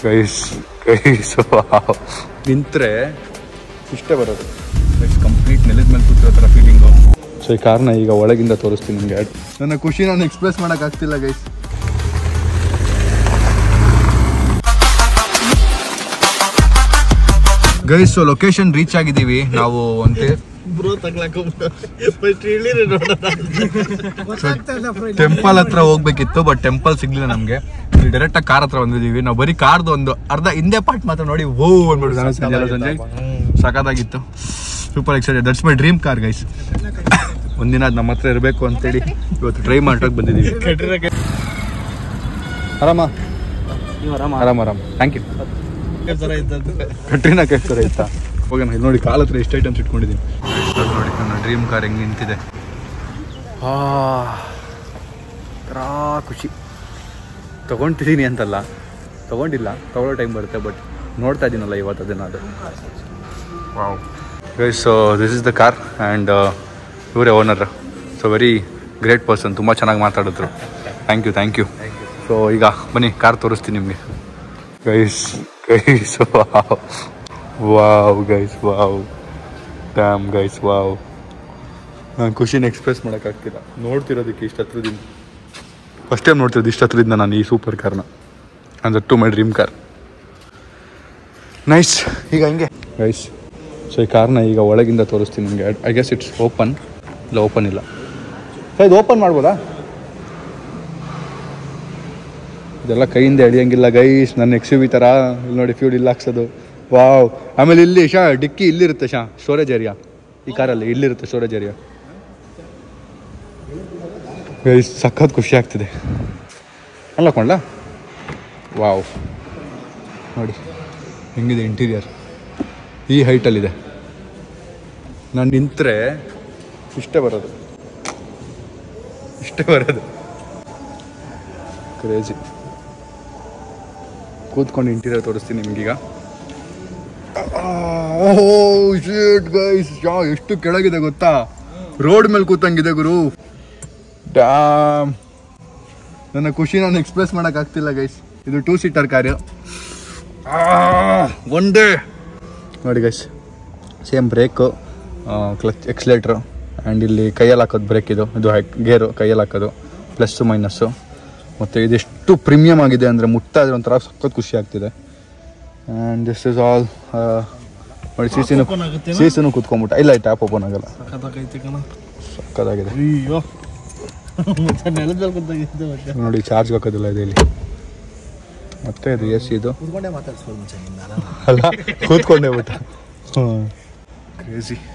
Guys guys ನಿಂತ್ರೆ ಇಷ್ಟೇ ಬರೋದು guys complete ನೆಲದ ಮೇಲೆ ಕೂತಿರೋ ಥರ ಫೀಲಿಂಗು ಸೊ ಈ ಕಾರ್ನ ಈಗ ಒಳಗಿಂದ ತೋರಿಸ್ತೀನಿ ನಿಮಗೆ ನನ್ನ ಖುಷಿ ನಾನು ಎಕ್ಸ್ಪ್ರೆಸ್ ಮಾಡೋಕ್ಕಾಗ್ತಿಲ್ಲ guys guys so location reach ಆಗಿದ್ದೀವಿ ನಾವು ಒಂದೇ ಬ್ರೋ ತಗ್ಲಾಕ ಫಸ್ಟ್ ಇಳಿರಿ ನೋಡೋಣ ಟೆಂಪಲ್ ಹತ್ರ ಹೋಗ್ಬೇಕಿತ್ತು ಬಟ್ ಟೆಂಪಲ್ ಸಿಗ್ಲಿಲ್ಲ ನಮ್ಗೆ ಇಲ್ಲಿ ಡೈರೆಕ್ಟ್ ಆಗಿ ಕಾರ್ ಹತ್ರ ಬಂದಿದೀವಿ ನಾವು ಬರೀ ಕಾರ್ದು ಒಂದು ಅರ್ಧ ಹಿಂದೆ ಪಾರ್ಟ್ ಮಾತ್ರ ನೋಡಿ ಓ ಅಂದ್ಬಿಟ್ಟು ನಾನು ಸಂಜೆ ಎಲ್ಲ ಸಂಜೆ ಸಖತ್ತಾಗಿತ್ತು super excited that's my dream car guys ಒಂದಿನ ಅದು ನಮ್ಮ ಹತ್ರ ಇರಬೇಕು ಅಂತೇಳಿ ಇವತ್ತು ಟ್ರೈ ಮಾಡೋಕೆ ಬಂದಿದ್ದೀವಿ ಆರಾಮ ಆರಾಮ ಆರಾಮ ಥ್ಯಾಂಕ್ ಯು ತರ ಇದ್ದದ್ದು ಕಟ್ರಿನ ಕಟ್ತಾರೆ ಆಯ್ತಾ ಹೋಗೋಣ ಇಲ್ಲಿ ನೋಡಿ ಕಾಲ ಹತ್ರ ಎಷ್ಟು ಐಟಮ್ಸ್ ಇಟ್ಕೊಂಡಿದ್ದೀನಿ ನೋಡಿ ನನ್ನ ಡ್ರೀಮ್ ಕಾರ್ ಹೆಂಗೆ ನಿಂತಿದೆ ರಾ ಖುಷಿ ತಗೊಂತಿದ್ದೀನಿ ಅಂತಲ್ಲ ತಗೊಂಡಿಲ್ಲ ತಗೊಳ್ಳೋ ಟೈಮ್ ಬರುತ್ತೆ ಬಟ್ ನೋಡ್ತಾ ಇದ್ದೀನಲ್ಲ ಇವತ್ತು ಅದನ್ನ ಅದು wow guys so this is the car and ಇವರೇ owner so very great person ತುಂಬ ಚೆನ್ನಾಗಿ ಮಾತಾಡಿದ್ರು thank you thank you so ಈಗ ಬನ್ನಿ ಕಾರ್ ತೋರಿಸ್ತೀನಿ ನಿಮಗೆ guys guys wow wow guys wow damn guys wow ನಾನು ಖುಷಿನ ಎಕ್ಸ್ಪ್ರೆಸ್ ಮಾಡೋಕ್ಕಾಗ್ತಿಲ್ಲ ನೋಡ್ತಿರೋದಕ್ಕೆ ಇಷ್ಟು ಹತ್ರದಿಂದ ಫಸ್ಟ್ ಟೈಮ್ ನೋಡ್ತಿರೋದು ಇಷ್ಟು ಹತ್ರದಿಂದ ನಾನು ಈ ಸೂಪರ್ ಕಾರ್ನ ಅಂದರೆ to my dream car nice ಈಗ ಹಿಂಗೆ ಗೈಸ್ ಸೊ ಈ ಕಾರ್ನ ಈಗ ಒಳಗಿಂದ ತೋರಿಸ್ತೀನಿ ನಿಮಗೆ ಐ ಗೆಸ್ ಇಟ್ಸ್ ಓಪನ್ ಇಲ್ಲ ಓಪನ್ ಇಲ್ಲ ಸರ್ ಇದು ಓಪನ್ ಮಾಡ್ಬೋದಾ ಇದೆಲ್ಲ ಕೈಯಿಂದ ಎಳಿಯಂಗಿಲ್ಲ ಗೈಸ್ ನನ್ನ ಎಕ್ಸ್ ವಿ ಥರ ಇಲ್ಲಿ ನೋಡಿ ಫ್ಯೂಲ್ ಇಲ್ಲಿ ಹಾಕ್ಸೋದು ವಾವ್ ಆಮೇಲೆ ಇಲ್ಲಿ ಶಾ ಡಿಕ್ಕಿ ಇಲ್ಲಿರುತ್ತೆ ಶಾ ಸ್ಟೋರೇಜ್ ಏರಿಯಾ ಈ ಕಾರಲ್ಲಿ ಇಲ್ಲಿರುತ್ತೆ ಸ್ಟೋರೇಜ್ ಏರಿಯಾ ಗೈಸ್ ಸಖತ್ ಖುಷಿ ಆಗ್ತಿದೆ ಅಲ್ಲಕೊಂಡ್ಲ ವಾವ್ ನೋಡಿ ಹೆಂಗಿದೆ ಇಂಟೀರಿಯರ್ ಈ ಹೈಟಲ್ಲಿದೆ ನಾನು ನಿಂತರೆ ಇಷ್ಟೇ ಬರೋದು ಇಷ್ಟೇ ಬರೋದು ಕ್ರೇಜಿ ಕೂತ್ಕೊಂಡು ಇಂಟೀರಿಯರ್ ತೋರಿಸ್ತೀನಿ ನಿಮ್ಗೀಗ ಶೇಟ್ ಗೈಸ್ ಯಾ ಎಷ್ಟು ಕೆಳಗಿದೆ ಗೊತ್ತಾ ರೋಡ್ ಮೇಲೆ ಕೂತಂಗಿದೆ ಗುರು ಡ್ಯಾಮ್ ನನ್ನ ಖುಷಿ ನಾನು ಎಕ್ಸ್ಪ್ರೆಸ್ ಮಾಡಕ್ ಆಗ್ತಿಲ್ಲ ಗೈಸ್ ಇದು two seater car one day ನೋಡಿ guys same brake clutch accelerator and ಇಲ್ಲಿ ಕೈಯಲ್ಲಿ ಹಾಕೋದು ಬ್ರೇಕ್ ಇದು ಇದು ಗೇರು ಕೈಯಲ್ಲಿ ಹಾಕೋದು ಪ್ಲಸ್ಸು ಮೈನಸ್ಸು ಮತ್ತು ಇದೆಷ್ಟು ಪ್ರೀಮಿಯಮ್ ಆಗಿದೆ ಅಂದರೆ ಮುಟ್ತಾ ಇದ್ರೆ ಒಂಥರ ಸಖತ್ ಖುಷಿ ಆಗ್ತಿದೆ ಆ್ಯಂಡ್ ದಿಸ್ ಇಸ್ ಆಲ್ ನೋಡಿ ಸಿ ಸಿನು Open ಆಗುತ್ತೇನಾ? ಸಿ ಸಿನು ಕುತ್ಕೊಂಬಿಟ್ಟ ಇಲ್ಲ ಟ್ಯಾಪ್ ಓಪನ್ ಆಗಲ್ಲ ಸಖತ್ತಾಗೈತೆ ಕಣ ಸಕ್ಕದಾಗಿದೆ ಅಯ್ಯೋ ಮತ್ತೆ ನೆಲದಲ್ಲಿ ಕುಂತಾಗಿದ್ದೆ ಮತ್ತೆ ನೋಡಿ ಚಾರ್ಜ್ ಹಾಕೋದಿಲ್ಲ ಇದೆ ಇಲ್ಲಿ ಮತ್ತೆ ಇದು ಎಸ್ ಇದು ಕುತ್ಕೊಂಡೆ ಮಾತಾಡ್ಸ್ಬೋದು ಮುಂಚೆ ನಿನ್ನ ಅಲ್ಲ ಕೂತ್ಕೊಂಡೆ ಬಿಟ್ಟ ಕ್ರೇಜಿ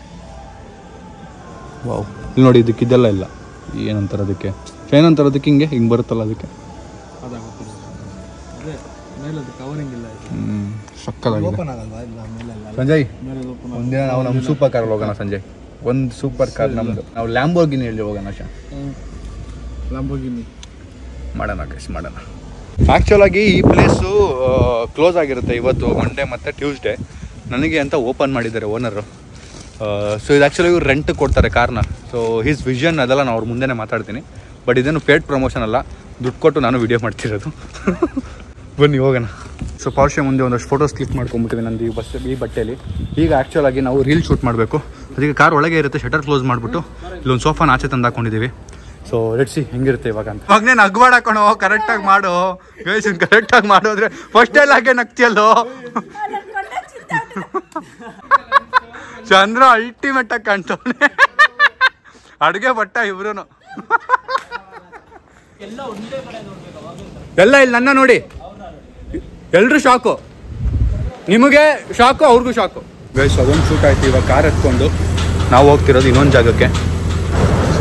ವಾವ್ ಇಲ್ಲಿ ನೋಡಿ ಇದಕ್ಕೆ ಇದೆಲ್ಲ ಇಲ್ಲ ಏನಂತಾರೆ ಅದಕ್ಕೆ ಫೇನ್ ಅಂತಾರೆ ಅದಕ್ಕೆ ಹಿಂಗೆ ಹಿಂಗೆ ಬರುತ್ತಲ್ಲ ಅದಕ್ಕೆ ಅದಾಗುತ್ತಿಲ್ಲ ಅದೇ ಮೇಲೆ ಅದು ಕವರಿಂಗ್ ಇಲ್ಲ ಇದು ಹ್ಞೂ ಸಕ್ಕದಾಗಿದೆ ಓಪನ್ ಆಗಲ್ವಾ ಇಲ್ಲ ಮೇಲೆಲ್ಲ ಸಂಜಯ್ ಮೇಲೆ ಓಪನ್ ಒಂದಿನ ನಾವು ನಮ್ಮ ಸೂಪರ್ ಕಾರ್ ಹೋಗೋಣ ಸಂಜಯ್ ಒಂದು ಸೂಪರ್ ಕಾರ್ ನಮ್ಮದು ನಾವು ಲ್ಯಾಂಬೋರ್ಗಿನಿ ಹೇಳಿ ಹೋಗೋಣ ಶಾ ಲಂಬೋಗಿನಿ ಮಾಡೋಣ ಗೈಸ್ ಮಾಡೋಣ ಆ್ಯಕ್ಚುಲ್ ಆಗಿ ಈ ಪ್ಲೇಸು ಕ್ಲೋಸ್ ಆಗಿರುತ್ತೆ ಇವತ್ತು ಮಂಡೇ ಮತ್ತು ಟ್ಯೂಸ್ಡೇ ನನಗೆ ಅಂತ ಓಪನ್ ಮಾಡಿದ್ದಾರೆ ಓನರು ಸೊ ಇದು ಆ್ಯಕ್ಚುಲಿ ಇವ್ರು ರೆಂಟ್ ಕೊಡ್ತಾರೆ ಕಾರ್ನ ಸೊ ಹಿಸ್ ವಿಷನ್ ಅದೆಲ್ಲ ನಾನು ಅವ್ರ ಮುಂದೆನೇ ಮಾತಾಡ್ತೀನಿ ಬಟ್ ಇದೇನು ಪೇಡ್ ಪ್ರಮೋಷನ್ ಅಲ್ಲ ದುಡ್ಡು ಕೊಟ್ಟು ನಾನು ವಿಡಿಯೋ ಮಾಡ್ತಿರೋದು ಬನ್ನಿ ಹೋಗೋಣ ಸೊ ಪಾರ್ಷೆ ಮುಂದೆ ಒಂದಷ್ಟು ಫೋಟೋಸ್ ಕ್ಲಿಕ್ ಮಾಡ್ಕೊಂಬಿಟ್ಟಿದೆ ನಂದು ಈ ಬಸ್ ಈ ಬಟ್ಟೆಯಲ್ಲಿ ಈಗ ಆ್ಯಕ್ಚುಲ್ ಆಗಿ ನಾವು ರೀಲ್ ಶೂಟ್ ಮಾಡಬೇಕು ಅದಕ್ಕೆ ಕಾರ್ ಒಳಗೆ ಇರುತ್ತೆ ಶಟರ್ ಕ್ಲೋಸ್ ಮಾಡಿಬಿಟ್ಟು ಇಲ್ಲೊಂದು ಸೋಫಾನ ಆಚೆ ತಂದು ಹಾಕೊಂಡಿದ್ದೀವಿ ಸೊ ಸಿ ಹೆಂಗಿರುತ್ತೆ ಇವಾಗ ಅಂತ ಮಗನೇ ನಗ್ವಾಡ ಕಣೋ ಕರೆಕ್ಟಾಗಿ ಮಾಡು ಗೈಸ್ ಕರೆಕ್ಟಾಗಿ ಮಾಡೋದ್ರೆ ಫಸ್ಟ್ ಎಲ್ಲ ಹಾಗೆ ನಗ್ತಿಯಲ್ಲೋ ಚಂದ್ರ ಅಲ್ಟಿಮೇಟ್ ಆಗಿ ಕಾಣ್ತವನೆ ಅಡುಗೆ ಬಟ್ಟ ಇಬ್ರು ಎಲ್ಲ ಇಲ್ಲಿ ನನ್ನ ನೋಡಿ ಎಲ್ರು ಶಾಕು ನಿಮಗೆ ಶಾಕು ಅವ್ರಿಗೂ ಶಾಕು ಗೈಸ್ ಅದೊಂದು ಶೂಟ್ ಆಯ್ತು ಇವಾಗ ಕಾರ್ ಎತ್ಕೊಂಡು ನಾವು ಹೋಗ್ತಿರೋದು ಇನ್ನೊಂದು ಜಾಗಕ್ಕೆ ಸೊ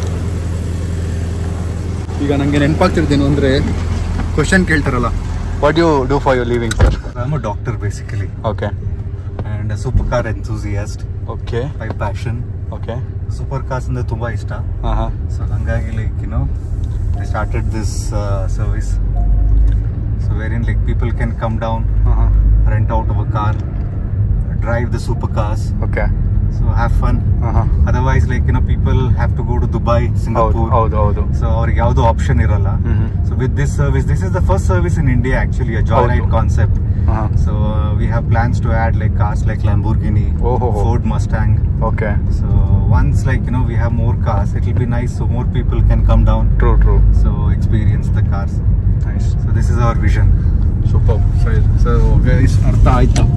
ಈಗ ನನಗೆ ನೆನಪಾಗ್ತಿರ್ತೀನಿ ಅಂದರೆ ಕ್ವಶನ್ ಕೇಳ್ತಾರಲ್ಲ what you do for you living sir I'm a doctor basically okay and a supercar enthusiast okay by passion. Okay Supercars ಅಂದ್ರೆ ತುಂಬಾ ಇಷ್ಟ ಹಾಂ ಹಾಂ ಸೊ ಹಂಗಾಗಿ like you know I started this service so wherein like people can come down ಹಾಂ ಹಾಂ rent out of a car drive the supercars okay So have fun. Otherwise, like you know, people have to go to Dubai, ಹೌದು Singapore. ಹೌದು ಹೌದು So ಅವ್ರಿಗೆ ಯಾವ್ದು option ಇರಲ್ಲ hmm so with this service this is the first service in India actually joy ride ಹೌದು. Concept ಹಾಂ so we have plans to add like cars like Lamborghini ಓಹೋ. Ford Mustang okay so once like you know we have more cars it will be nice so more people can come down true true so experience the cars nice so this is our vision super ಸರಿ so guys ಅರ್ಥ ಆಯ್ತಾ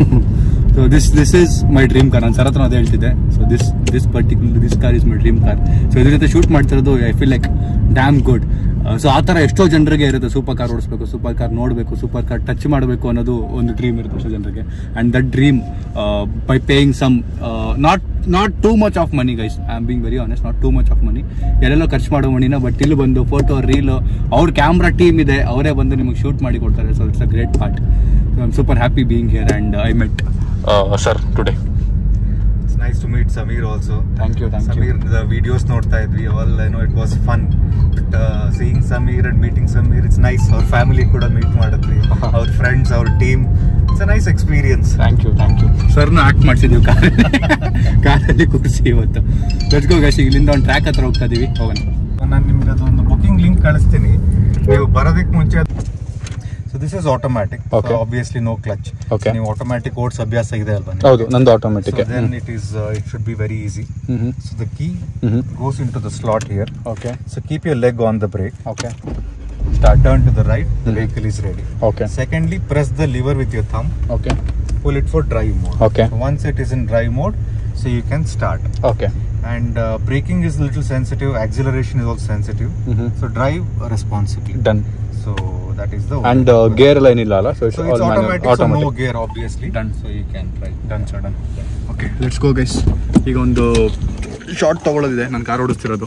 so this this is my dream car ನಾನು sir ಹತ್ರ ಅದೇ ಹೇಳ್ತಿದ್ದೆ so this this particular this car is my dream car so ಇದ್ರ ಜೊತೆ shoot ಮಾಡ್ತಿರೋದು I feel like damn good so ಆ ಥರ ಎಷ್ಟೋ ಜನರಿಗೆ ಇರುತ್ತೆ ಸೂಪರ್ ಕಾರ್ ಓಡಿಸ್ಬೇಕು ಸೂಪರ್ ಕಾರ್ ನೋಡಬೇಕು ಸೂಪರ್ ಕಾರ್ ಟಚ್ ಮಾಡಬೇಕು ಅನ್ನೋದು ಒಂದು ಡ್ರೀಮ್ ಇರುತ್ತೆ ಎಷ್ಟೋ ಜನರಿಗೆ and that dream by paying some not not too much of money guys I am being very honest not too much of money ಎಲ್ಲೆಲ್ಲೋ ಖರ್ಚು ಮಾಡೋ ಮನಿನ ಬಟ್ ಇಲ್ಲಿ ಬಂದು ಫೋಟೋ ರೀಲ್ ಅವ್ರ ಕ್ಯಾಮ್ರಾ ಟೀಮ್ ಇದೆ ಅವರೇ ಬಂದು ನಿಮಗೆ ಶೂಟ್ ಮಾಡಿ ಕೊಡ್ತಾರೆ so it's a great part so I am super happy being here and I met sir today it's nice to meet Sameer also thank you thank you Sameer videos ನೋಡ್ತಾ ಇದ್ವಿ all no it was fun but seeing Sameer and meeting Sameer it's nice ಅವ್ರ family ಕೂಡ meet ಮಾಡಿದ್ವಿ ಅವ್ರ friends ಅವ್ರ team it's a nice experience thank you thank you ಸರ್ನ act ಮಾಡಿಸಿದ್ದೀವಿ car ಕಾರಲ್ಲಿ ಕೂರಿಸಿ ಇವತ್ತು ಲೆಟ್ಸ್ ಗೋ ಗೈಸ್ ಇಲ್ಲಿಂದ ಒಂದು ಟ್ರ್ಯಾಕ್ ಹತ್ರ ಹೋಗ್ತಾ ಇದೀವಿ ಹೋಗೋಣ ನಾನು ನಿಮ್ಗೆ ಅದೊಂದು ಬುಕಿಂಗ್ ಲಿಂಕ್ ಕಳಿಸ್ತೀನಿ ನೀವು ಬರೋದಕ್ಕೆ ಮುಂಚೆ so this is automatic Okay. Obviously no clutch Okay. ನೀವು ಆಟೋಮ್ಯಾಟಿಕ್ ಓಡ್ಸ್ ಅಭ್ಯಾಸ ಇದೆ ಅಲ್ವಾ ಹೌದು ನಂದು automatic then it is it should be very easy ಹ್ಞೂ ಸೊ ದ ಕೀ ಹ್ಞೂ goes into the slot here okay so keep your leg on the brake okay start turn to the right the Mhm. vehicle is ready okay secondly press the lever with your thumb okay pull it for drive mode Okay. so once it is in drive mode so you can start okay and uh, braking is a little sensitive acceleration is also sensitive Mhm. so drive responsibly done so that is the and gear ಎಲ್ಲ ಏನಿಲ್ಲ ಅಲ್ಲ so it's so it's automatic, so no automatic gear obviously Done. so you can try done sir done okay let's go guys ಈಗ ಒಂದು short ತೊಗೊಳೋದಿದೆ ನಾನು car ಓಡಿಸ್ತಿರೋದು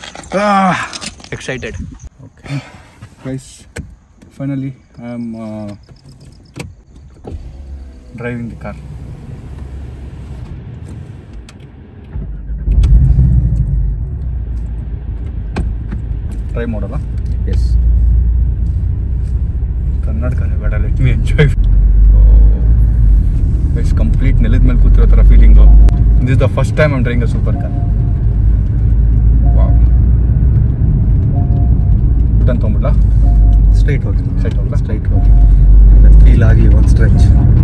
excited okay guys finally I am driving the car try ಮಾಡೋಲ್ಲ yes ಕರ್ನಾಟಕನೇ ಬೇಡ let me enjoy it's complete ನೆಲದ ಮೇಲೆ ಕೂತಿರೋ ಥರ feeling this the first time I'm driving a super car wow turn ತೊಗೊಂಬಿಡ್ಲಾ straight ಹೋಗಿ Straight ಹೋಗ್ಲಾ? straight ಹೋಗಿ ಫೀಲ್ ಆಗಲಿ ಒಂದು ಸ್ಟ್ರೆಚ್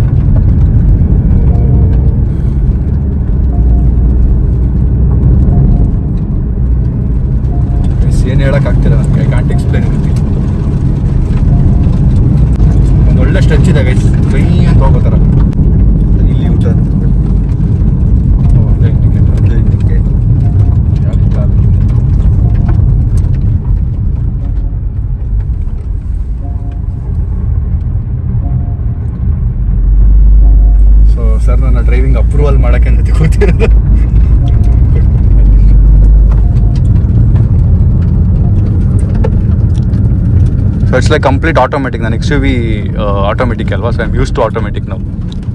ಏನು ಹೇಳೋಕ್ಕಾಗ್ತಿಲ್ಲ ನನಗೆ ಐ ಕಾಂಟ್ ಎಕ್ಸ್ಪ್ಲೇನ್ ಇರುತ್ತೆ ಒಂದು ಒಳ್ಳೆ ಸ್ಟ್ರೆಚ್ ಇದೆ ಗೈಸ್ ಕೈ ಅಂತ ಹೋಗೋ ಥರ ಇಲ್ಲಿ U turn indicator so sir ನನ್ನ ಡ್ರೈವಿಂಗ್ ಅಪ್ರೂವಲ್ ಮಾಡೋಕ್ಕೆ ಅಂತ ಕೂತಿರೋದು so it's like complete automatic ನಾನು ಎಕ್ಸ್ ಯು ವಿ ಆಟೋಮೆಟಿಕ್ ಅಲ್ವಾ so I am use to automatic ನಾವು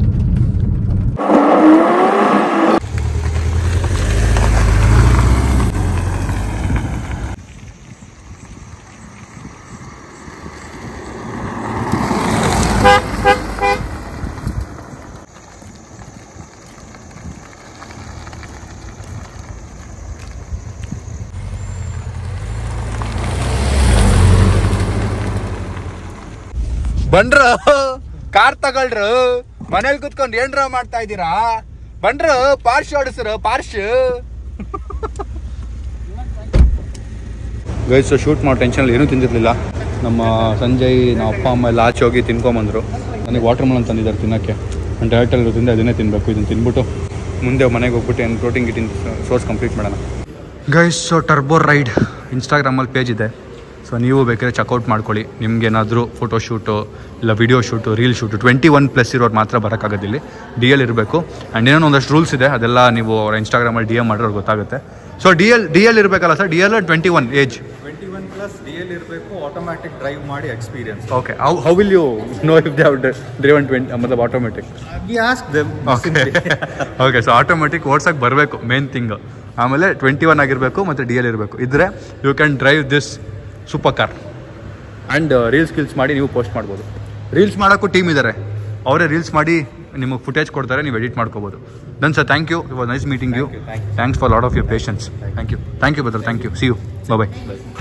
ಬಂಡ್ರ ಕಾರ್ ತಗೊಳ್ರು ಮನೇಲಿ ಕುತ್ಕೊಂಡು ಏನ್ರ ಮಾಡ್ತಾ ಇದ್ದೀರಾ ಬಂಡ್ರು ಪಾರ್ಶ್ ಓಡಿಸ್ರು ಪಾರ್ಶ್ ಗೈಸ್ ಶೂಟ್ ಮಾಡೋ ಟೆನ್ಷನಲ್ಲಿ ಏನೂ ತಿಂದಿರಲಿಲ್ಲ ನಮ್ಮ ಸಂಜಯ್ ನಮ್ಮ ಅಪ್ಪ ಅಮ್ಮ ಎಲ್ಲ ಆಚೆ ಹೋಗಿ ತಿನ್ಕೊಂಬಂದರು ನನಗೆ ವಾಟರ್ ಮೆಲನ್ ತಂದಿದ್ದಾರೆ ತಿನ್ನೋಕ್ಕೆ ನಾನು ಡಯಟಲ್ಲಿ ಇರೋದ್ರಿಂದ ಅದನ್ನೇ ತಿನ್ನಬೇಕು ಇದನ್ನು ತಿನ್ಬಿಟ್ಟು ಮುಂದೆ ಮನೆಗೆ ಹೋಗ್ಬಿಟ್ಟು ಏನು ಪ್ರೋಟೀನ್ ಗಿಟಿನ್ ಸೋರ್ಸ್ ಕಂಪ್ಲೀಟ್ ಮಾಡೋಣ ಗೈಸ್ ಸೊ ಟರ್ಬೋ ರೈಡ್ ಇನ್ಸ್ಟಾಗ್ರಾಮಲ್ಲಿ ಪೇಜ್ ಇದೆ ಸೊ ನೀವು ಬೇಕಾದ್ರೆ ಚೆಕ್ಔಟ್ ಮಾಡ್ಕೊಳ್ಳಿ ನಿಮ್ಗೇನಾದರೂ ಫೋಟೋ ಶೂಟು ಇಲ್ಲ video shoot reel shoot twenty one plus ಇರೋರು ಮಾತ್ರ ಬರೋಕ್ಕಾಗೋದಿಲ್ಲ ಡಿ ಎಲ್ ಇರಬೇಕು ಆ್ಯಂಡ್ ಏನೋ ಒಂದಷ್ಟು ರೂಲ್ಸ್ ಇದೆ ಅದೆಲ್ಲ ನೀವು ಅವರ ಇನ್ಸ್ಟಾಗ್ರಾಮಲ್ಲಿ ಡಿ ಎಮ್ ಮಾಡಿರೋರು ಗೊತ್ತಾಗುತ್ತೆ so D L D L ಇರಬೇಕಲ್ಲ sir D L twenty one age twenty one plus D L ಇರಬೇಕು ಆಟೋಮ್ಯಾಟಿಕ್ ಡ್ರೈವ್ ಮಾಡಿ experience okay how how will you know if they have driven twenty ಮਤಲಬ್ automatic we ask them okay okay so automatic ಓಡ್ಸಕ್ಕೆ ಬರಬೇಕು main thing ಆಮೇಲೆ twenty one ಆಗಿರಬೇಕು ಮತ್ತು D L ಇರಬೇಕು ಇದ್ದರೆ you can drive this super car and reels ಗಿಲ್ಸ್ ಮಾಡಿ ನೀವು ಪೋಸ್ಟ್ ಮಾಡ್ಬೋದು ರೀಲ್ಸ್ ಮಾಡೋಕ್ಕೂ ಟೀಮ್ ಇದ್ದಾರೆ ಅವರೇ ರೀಲ್ಸ್ ಮಾಡಿ ನಿಮಗೆ ಫುಟೇಜ್ ಕೊಡ್ತಾರೆ ನೀವು ಎಡಿಟ್ ಮಾಡ್ಕೋಬೋದು ದನ್ ಸರ್ ಥ್ಯಾಂಕ್ ಯು ಇವಾಗ nice meeting you thanks for lot of your patience thank you thank you brother thank you see you bye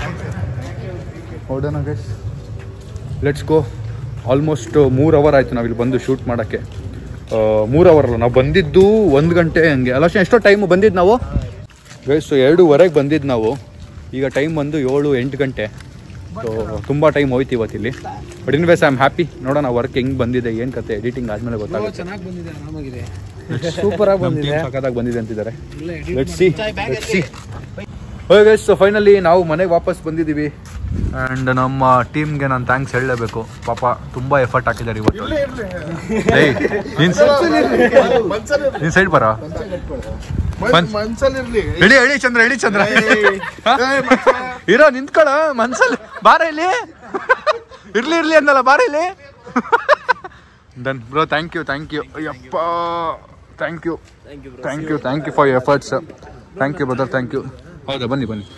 ಹೊಡೋಣ ಗೈಸ್ ಲೆಟ್ಸ್ ಗೋ ಆಲ್ಮೋಸ್ಟ್ ಮೂರು ಅವರ್ ಆಯಿತು ನಾವಿಲ್ಲಿ ಬಂದು ಶೂಟ್ ಮಾಡೋಕ್ಕೆ ಮೂರು ಅವರ್ ಅಲ್ಲ ನಾವು ಬಂದಿದ್ದು ಒಂದು ಗಂಟೆ ಹಂಗೆ ಅಲ್ಲ ಎಷ್ಟೋ ಟೈಮು ಬಂದಿದ್ದು ನಾವು ಗೈಸ್ ಎರಡೂವರೆಗೆ ಬಂದಿದ್ದು ನಾವು ಈಗ ಟೈಮ್ ಬಂದು ಏಳು ಎಂಟು ಗಂಟೆ ಸೊ ತುಂಬ ಟೈಮ್ ಹೋಯ್ತು ಇವತ್ತಿಲ್ಲಿ but in ways I am happy ನೋಡೋಣ ವರ್ಕ್ ಹೆಂಗೆ ಬಂದಿದೆ ಏನು ಕತೆ ಎಡಿಟಿಂಗ್ ಆದಮೇಲೆ ಗೊತ್ತಾಗುತ್ತೆ ಚೆನ್ನಾಗಿ ಬಂದಿದೆ ಆರಾಮಾಗಿದೆ ಸೂಪರ್ ಆಗಿ ಬಂದಿದೆ ಸಖತ್ತಾಗಿ ಬಂದಿದೆ ಅಂತಿದ್ದಾರೆ ಇಲ್ಲ let see let see okay guys so finally ನಾವು ಮನೆಗೆ ವಾಪಸ್ ಬಂದಿದ್ದೀವಿ ಆ್ಯಂಡ್ ನಮ್ಮ ಟೀಮ್ಗೆ ನಾನು ಥ್ಯಾಂಕ್ಸ್ ಹೇಳಲೇಬೇಕು ಪಾಪ ತುಂಬ ಎಫರ್ಟ್ ಹಾಕಿದ್ದಾರೆ ಇವತ್ತು ಏಯ್ ನೀನ್ ನೀನ್ ಸೈಡ್ ಬರ ಮನ್ಸ್- ಮನ್ಸಲ್ಲಿರ್ಲಿ ಇಳಿ ಇಳಿ ಚಂದ್ರ ಇಳಿ ಚಂದ್ರ ಹಾ? ಇರೋ ನಿಂತ್ಕೊಳ ಮನ್ಸಲ್ಲಿ ಬಾರ ಇಲ್ಲಿ ಇರ್ಲಿ ಇರ್ಲಿ ಅಂದಲ್ಲ ಬಾರ ಇಲ್ಲಿ done bro thank you thank you Ayyappa thank you thank you thank you for you efforts thank you brother thank you ಹೌದಾ ಬನ್ನಿ ಬನ್ನಿ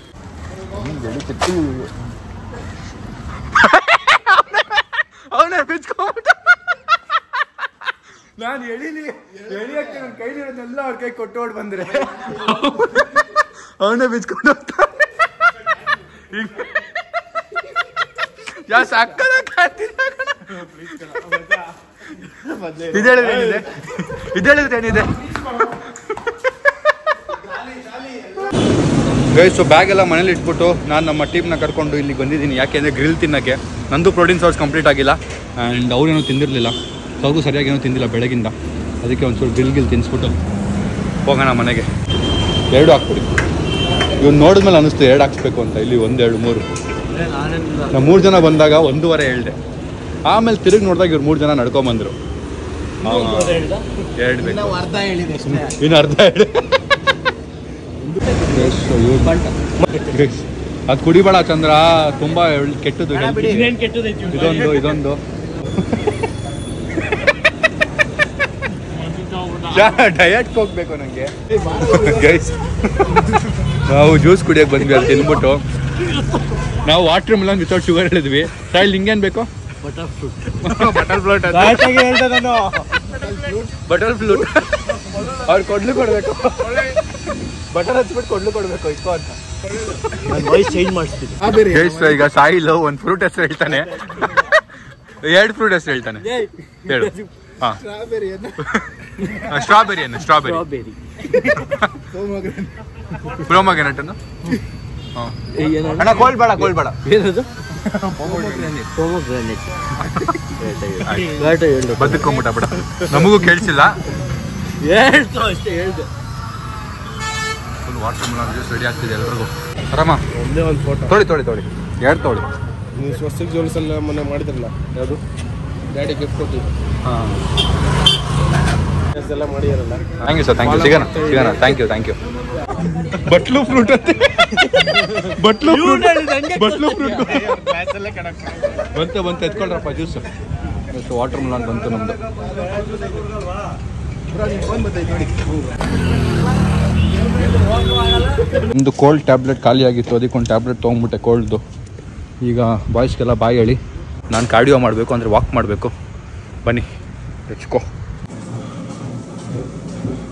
ಅವನೇ ಬಿಚ್ಕೊಂಬಿಟ್ಟ ನಾನು ಎಳಿಲಿ ಎಳಿಯಕ್ಕೆ ನನ್ನ ಕೈಲಿರೋದೆಲ್ಲ ಅವ್ರ ಕೈ ಕೊಟ್ಟೋಡ್ ಬಂದ್ರೆ ಅವನೇ ಬಿಚ್ಕೊಂಡು ಹೋಗ್ತಾನೆ ಯಾ ಸಕ್ಕದ ಇದೇಳಿದ್ರೆ ಏನಿದೆ ಇದೇಳಿದ್ರೆ ಏನಿದೆ ಗೈಸ್ ಸೊ ಬ್ಯಾಗ್ ಎಲ್ಲ ಮನೇಲಿ ಇಟ್ಬಿಟ್ಟು ನಾನು ನಮ್ಮ ಟೀಮ್ನ ಕರ್ಕೊಂಡು ಇಲ್ಲಿ ಬಂದಿದ್ದೀನಿ ಯಾಕೆಂದರೆ ಗ್ರಿಲ್ ತಿನ್ನೋಕ್ಕೆ ನಂದು ಪ್ರೋಟೀನ್ ಸೋರ್ಸ್ ಕಂಪ್ಲೀಟ್ ಆಗಿಲ್ಲ ಆ್ಯಂಡ್ ಅವ್ರೇನೂ ತಿಂದಿರಲಿಲ್ಲ ಸೌಗು ಸರಿಯಾಗಿ ಏನೂ ತಿಂದಿಲ್ಲ ಬೆಳಗಿಂದ ಅದಕ್ಕೆ ಒಂಚೂರು ಗ್ರಿಲ್ ಗಿಲ್ ತಿನ್ನಿಸ್ಬಿಟ್ಟು ಹೋಗೋಣ ಮನೆಗೆ ಎರಡು ಹಾಕ್ಬಿಡಿ ಇವ್ನು ನೋಡಿದ್ಮೇಲೆ ಅನ್ನಿಸ್ತು ಎರಡು ಹಾಕ್ಸ್ಬೇಕು ಅಂತ ಇಲ್ಲಿ ಒಂದು ಎರಡು ಮೂರು ನಾವು ಮೂರು ಜನ ಬಂದಾಗ ಒಂದೂವರೆ ಹೇಳ್ದೆ ಆಮೇಲೆ ತಿರುಗಿ ನೋಡಿದಾಗ ಇವ್ರು ಮೂರು ಜನ ನಡ್ಕೊಂಬಂದರು ಎರಡು ಬೇಕು ಅರ್ಧ ಹೇಳಿದೆ ಅಷ್ಟೇ ಇನ್ನು ಅರ್ಧ ಹೇಳಿ ಅದು ಕುಡಿಬೇಡ ಚಂದ್ರ ತುಂಬಾ ಒಳ್- ಕೆಟ್ಟದ್ದು health ಗೆ. ಇದೊಂದು ಇದೊಂದು ಡಯಟ್ಗೆ ಹೋಗ್ಬೇಕು ನನಗೆ ಗೈಸ್ ನಾವು ಜ್ಯೂಸ್ ಕುಡಿಯಕ್ಕೆ ಬಂದ್ವಿ ಅಲ್ಲಿ ತಿನ್ಬಿಟ್ಟು ನಾವು ವಾಟರ್ ಮಿಲನ್ ವಿತೌಟ್ ಶುಗರ್ ಹೇಳಿದ್ವಿ ಸ್ಟೈಲ್ ನಿಂಗೇನು ಬೇಕು ಬಟರ್ ಫ್ಲೋಟ್ ಬಟರ್ ಫ್ಲೂಟ್ ಅವ್ರು ಕೊಡ್ಲು ಕೊಡ್ಬೇಕು ಬಟರ್ ಹಚ್ಬಿಟ್ಟು ಕೊಡ್ಲು ಕೊಡ್ಬೇಕು ಇಟ್ಕೋ ಅಂತ ವಾಯ್ಸ್ ಚೇಂಜ್ ಮಾಡಿಸ್ತೀನಿ ಗೈಸ್ ಈಗ ಸಾಯಿಲ್ ಒಂದು ಫ್ರೂಟ್ ಹೆಸರು ಹೇಳ್ತಾನೆ ಎರಡು ಫ್ರೂಟ್ ಹೆಸರು ಹೇಳ್ತಾನೆ ಹೇಳು ಹಾ ಸ್ಟ್ರಾಬೆರಿ ಅನ್ನು ಸ್ಟ್ರಾಬೆರಿ ಪ್ರೋಮಗ್ರೆನೇಟ್ ಅನ್ನು ಹಾ. ಅಣ್ಣ ಕೋಲ್ಡ್ ಬೇಡ ಕೋಲ್ಡ್ ಬೇಡ ಏನದು ಬದುಕೊಂಬಿಟ್ಟ ಬಿಡ ನಮಗೂ ಕೇಳಿಸಿಲ್ಲ ಹೇಳ್ತು ಅಷ್ಟೇ ಹೇಳ್ದೆ full water melon juice ready ಆಗ್ತಿದೆ ಎಲ್ರಿಗೂ ಆರಾಮ ಒಂದೇ ಒಂದು ಫೋಟೋ ತೊಳಿ ತೊಳಿ ತೊಳಿ ಎರಡು ತೊಳಿ ನೀವು ಸ್ವಸ್ತಿಕ್ ಜ್ಯುವೆಲ್ಸ್ ಎಲ್ಲ ಮೊನ್ನೆ ಮಾಡಿದ್ರಲ್ಲ ಯಾವುದು ಡ್ಯಾಡಿ ಗಿಫ್ಟ್ ಕೊಟ್ಟಿದ್ದು ಹಾಂ ಎಲ್ಲ ಮಾಡಿದಾರಲ್ಲ thank you sir thank you ಸಿಗೋಣ ಸಿಗೋಣ thank you thank you butter fruit ಅಂತೆ ಬಟ್ಲು ಫ್ರೂಟ್ ಬಟ್ಲು ಫ್ರೂಟ್ ಬಂತು ಬಂತು ಎತ್ಕೊಳ್ರಪ್ಪ ಜ್ಯೂಸ್ ಎಷ್ಟು ವಾಟರ್ ಮಿಲಾನ್ ಬಂತು ನಮ್ಮದು ನಮ್ಮದು ಕೋಲ್ಡ್ ಟ್ಯಾಬ್ಲೆಟ್ ಖಾಲಿ ಆಗಿತ್ತು ಅದಕ್ಕೆ ಒಂದು ಟ್ಯಾಬ್ಲೆಟ್ ತೊಗೊಂಡ್ಬಿಟ್ಟೆ ಕೋಲ್ಡ್ದು ಈಗ ಬಾಯ್ಸ್ಗೆಲ್ಲ ಬಾಯಿ ಹೇಳಿ ನಾನು ಕಾರ್ಡಿಯೋ ಮಾಡಬೇಕು ಅಂದರೆ ವಾಕ್ ಮಾಡಬೇಕು ಬನ್ನಿ ಹೆಚ್ಕೋ